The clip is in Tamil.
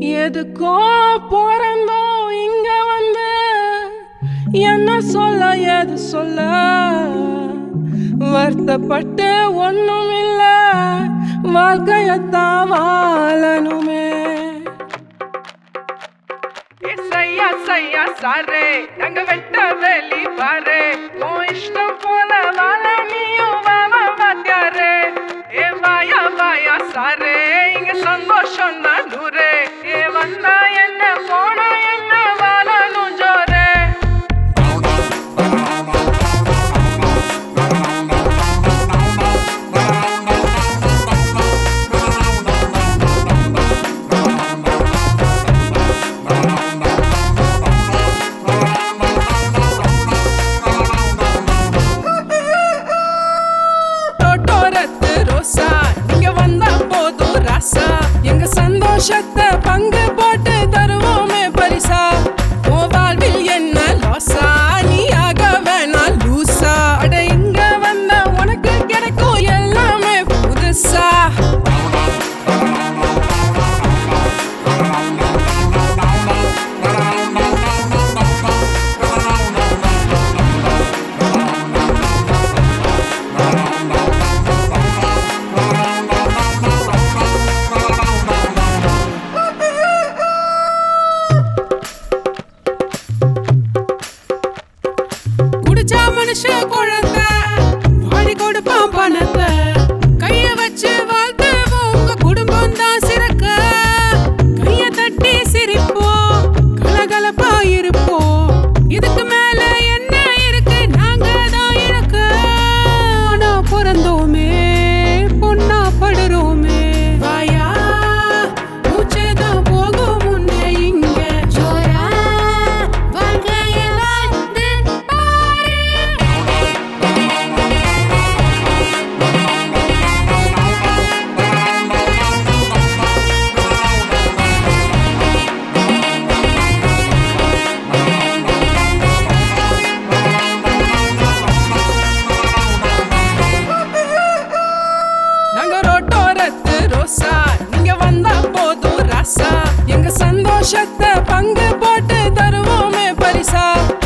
எதுக்கோ பிறந்தோம் இங்க வந்து என்ன சொல்ல ஏது சொல்ல வருத்தப்பட்டு ஒண்ணும் இல்ல வாழ்க்கையத்தான் வாழணுமே சையா சையா சாரே நாங்க வெட்ட வெளி பாரு உன் இஷ்டம் போல வாழ நீயும் வாவா வாத்தியாரே ஏ வாயா வாயா சாரே இங்க சந்தோஷம் தான் நூறு ஏ வந்தா என்ன போனா என்ன வாழணும் ஜோரே தோட்டோரத்து ரோசா இங்க வந்தா போதும் ராசா எங்க சந்தோஷத்தை பங்கு போட்டு தருவோமே பரிசா உன் வாழ்வில் என்ன லாசா நீ ஆக வேணா லூசா அட இங்க வந்தா உனக்கு கிடைக்கும் எல்லாமே புதுசா குடிச்சா மனுஷ குழந்தை வாடி கொடுப்பான் பணத்தை கைய வச்சு வாழ்த்துவோம் உங்க குடும்பம் தான் சிறக்க கைய தட்டி சிரிப்போம் கலகலப்பா இருப்போம் இதுக்கு மேல என்ன இருக்கு நாங்க தான் இருக்க ஆனா பிறந்தோமே பொண்ணா படுறோமே வாயா மூச்சுதான் போகும் முன்னே இங்க ஜோரா வாழ்க்கைய வாழ்ந்து பாரு நாங்க ரோட்டோரத்து ரோசா நீங்க வந்தா போதும் ராசா எங்க சந்தோஷத்தை பங்கு போட்டு தருவோமே பரிசா